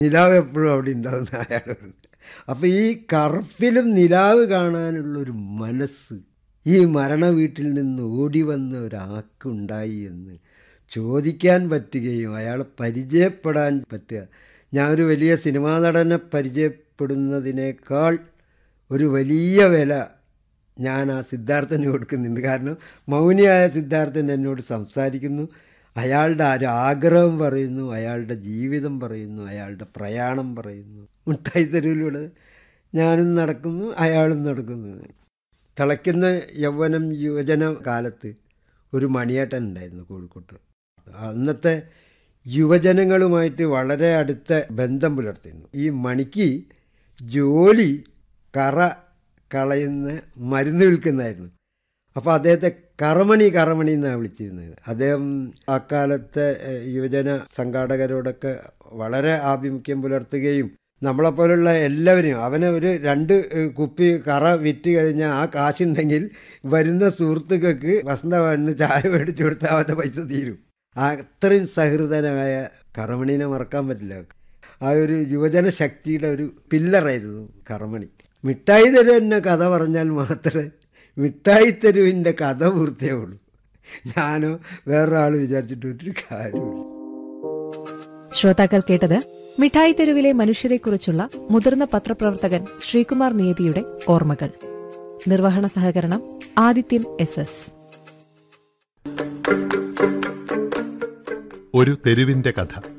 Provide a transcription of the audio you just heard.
നിലാവ് എപ്പോഴും അവിടെ ഉണ്ടാകുന്ന അയാൾ പറഞ്ഞു അപ്പോൾ ഈ കറുപ്പിലും നിലാവ് കാണാനുള്ളൊരു മനസ്സ് ഈ മരണ വീട്ടിൽ നിന്ന് ഓടി വന്ന ഒരാൾക്കുണ്ടായി എന്ന് ചോദിക്കാൻ പറ്റുകയും അയാളെ പരിചയപ്പെടാൻ പറ്റുക ഞാൻ ഒരു വലിയ സിനിമാ നടനെ പരിചയപ്പെടുന്നതിനേക്കാൾ ഒരു വലിയ വില ഞാൻ ആ സിദ്ധാർത്ഥന് കൊടുക്കുന്നുണ്ട് കാരണം മൗനിയായ സിദ്ധാർത്ഥൻ എന്നോട് സംസാരിക്കുന്നു അയാളുടെ ഒരു ആഗ്രഹം പറയുന്നു അയാളുടെ ജീവിതം പറയുന്നു അയാളുടെ പ്രയാണം പറയുന്നു മുട്ടായി തെരുവിലൂടെ ഞാനും നടക്കുന്നു അയാളും നടക്കുന്നു തിളയ്ക്കുന്ന യൗവനം യുവജന കാലത്ത് ഒരു മണിയേട്ടൻ ഉണ്ടായിരുന്നു കോഴിക്കോട്ട് അന്നത്തെ യുവജനങ്ങളുമായിട്ട് വളരെ അടുത്ത ബന്ധം പുലർത്തിയിരുന്നു ഈ മണിക്ക് ജോലി കറ കളയുന്ന മരുന്ന് വിൽക്കുന്നതായിരുന്നു അപ്പോൾ അദ്ദേഹത്തെ കറമണി കറമണി എന്നാണ് വിളിച്ചിരുന്നത് അദ്ദേഹം അക്കാലത്തെ ഏഹ്, യുവജന സംഘാടകരോടൊക്കെ വളരെ ആഭിമുഖ്യം പുലർത്തുകയും നമ്മളെപ്പോലുള്ള എല്ലാവരെയും അവനെ ഒരു രണ്ട് ഏഹ്, കുപ്പി കറ വിറ്റ് കഴിഞ്ഞാൽ ആ കാശുണ്ടെങ്കിൽ വരുന്ന സുഹൃത്തുക്കൾക്ക് വസന്തവാണിന് ചായ മേടിച്ചു കൊടുത്താൽ അവൻ്റെ പൈസ തീരും ആ അത്രയും സഹൃദയനായ കറമണീനെ മറക്കാൻ പറ്റില്ല ആ ഒരു യുവജന ശക്തിയുടെ ഒരു പില്ലറായിരുന്നു കറമണി മിഠായി തെരുവ് എന്നെ കഥ പറഞ്ഞാൽ മാത്രമേ മിഠായി തെരുവിൻ്റെ കഥ പൂർത്തിയാവുള്ളൂ ഞാനോ വേറൊരാൾ വിചാരിച്ചിട്ട് ഒരു കാര്യമില്ല ശ്രോതാക്കൾ കേട്ടത് മിഠായി തെരുവിലെ മനുഷ്യരെക്കുറിച്ചുള്ള മുതിർന്ന പത്രപ്രവർത്തകൻ ശ്രീകുമാർ നിയതിയുടെ ഓർമ്മകൾ നിർവഹണ സഹകരണം ആദിത്യൻ എസ് എസ് ഒരു തെരുവിന്റെ കഥ